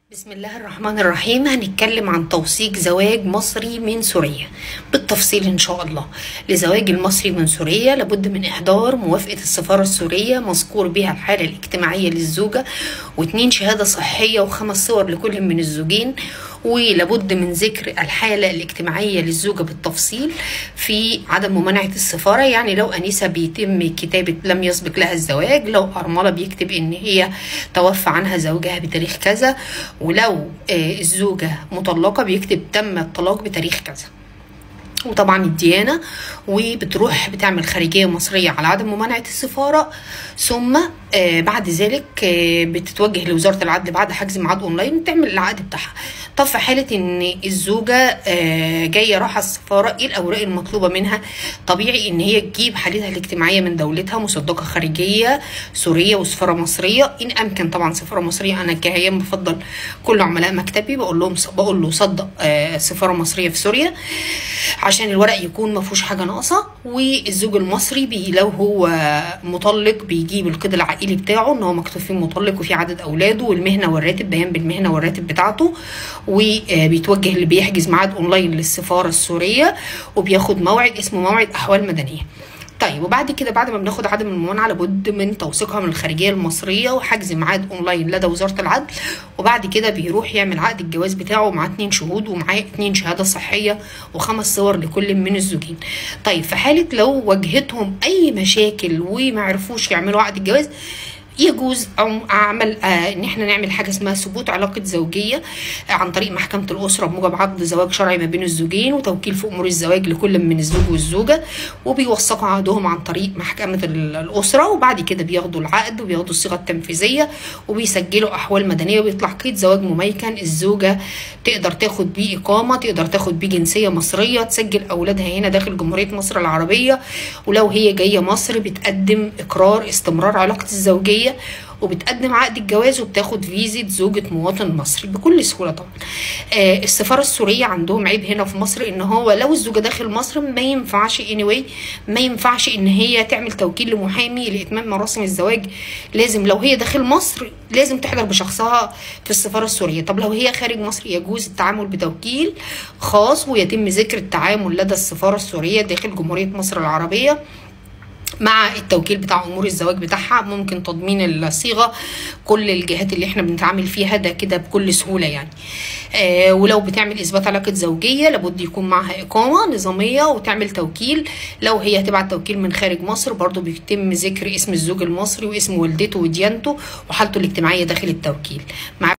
بسم الله الرحمن الرحيم هنتكلم عن توثيق زواج مصري من سوريا بالتفصيل ان شاء الله لزواج المصري من سوريا لابد من احضار موافقة السفارة السورية مذكور بها الحالة الاجتماعية للزوجة واتنين شهادة صحية وخمس صور لكل من الزوجين ولابد من ذكر الحالة الاجتماعية للزوجة بالتفصيل في عدم ممانعة السفارة يعني لو أنيسة بيتم كتابة لم يسبق لها الزواج لو أرملة بيكتب إن هي توفى عنها زوجها بتاريخ كذا ولو آه، الزوجة مطلقة بيكتب تم الطلاق بتاريخ كذا وطبعا الديانة وبتروح بتعمل خارجية مصرية على عدم ممانعة السفارة ثم آه بعد ذلك آه بتتوجه لوزارة العدل بعد حجز ميعاد اونلاين وتعمل العقد بتاعها طب في حالة ان الزوجة آه جاية رايحة السفارة ايه الاوراق المطلوبة منها طبيعي ان هي تجيب حالتها الاجتماعية من دولتها مصدقة خارجية سورية وسفارة مصرية ان امكن طبعا سفارة مصرية انا كهيام بفضل كل عملاء مكتبي بقول لهم بقول له صدق آه سفارة مصرية في سوريا عشان الورق يكون ما فيهوش حاجه ناقصه والزوج المصري بي لو هو مطلق بيجيب القيد العائلي بتاعه ان هو مكتوب فيه مطلق وفي عدد اولاده والمهنه والراتب بيان بالمهنه والراتب بتاعته وبيتوجه اللي بيحجز ميعاد اونلاين للسفاره السوريه وبياخد موعد اسمه موعد احوال مدنيه طيب وبعد كده بعد ما بناخد عدم الممانعه لابد من توثيقها من الخارجيه المصريه وحجز ميعاد اونلاين لدى وزاره العدل وبعد كده بيروح يعمل عقد الجواز بتاعه ومعاه اتنين شهود ومعاه اتنين شهاده صحيه وخمس صور لكل من الزوجين طيب في حاله لو واجهتهم اي مشاكل وما عرفوش يعملوا عقد الجواز يجوز او عمل آه ان احنا نعمل حاجه اسمها ثبوت علاقه زوجيه آه عن طريق محكمه الاسره بموجب عقد زواج شرعي ما بين الزوجين وتوكيل في امور الزواج لكل من الزوج والزوجه وبيوثقوا عقدهم عن طريق محكمه الاسره وبعد كده بياخدوا العقد وبياخدوا الصيغه التنفيذيه وبيسجلوا احوال مدنيه وبيطلع قيد زواج مميكن الزوجه تقدر تاخد بيه اقامه تقدر تاخد بيه جنسيه مصريه تسجل اولادها هنا داخل جمهوريه مصر العربيه ولو هي جايه مصر بتقدم اقرار استمرار علاقه الزوجيه وبتقدم عقد الجواز وبتاخد فيزة زوجة مواطن مصري بكل سهولة طبعا آه السفارة السورية عندهم عيب هنا في مصر ان هو لو الزوجة داخل مصر ما ينفعش anyway ما ينفعش ان هي تعمل توكيل لمحامي لاتمام مراسم الزواج لازم لو هي داخل مصر لازم تحضر بشخصها في السفارة السورية طب لو هي خارج مصر يجوز التعامل بتوكيل خاص ويتم ذكر التعامل لدى السفارة السورية داخل جمهورية مصر العربية مع التوكيل بتاع امور الزواج بتاعها ممكن تضمين الصيغه كل الجهات اللي احنا بنتعامل فيها ده كده بكل سهوله يعني آه ولو بتعمل اثبات علاقه زوجيه لابد يكون معاها اقامه نظاميه وتعمل توكيل لو هي هتبعت توكيل من خارج مصر برضو بيتم ذكر اسم الزوج المصري واسم والدته وديانته وحالته الاجتماعيه داخل التوكيل مع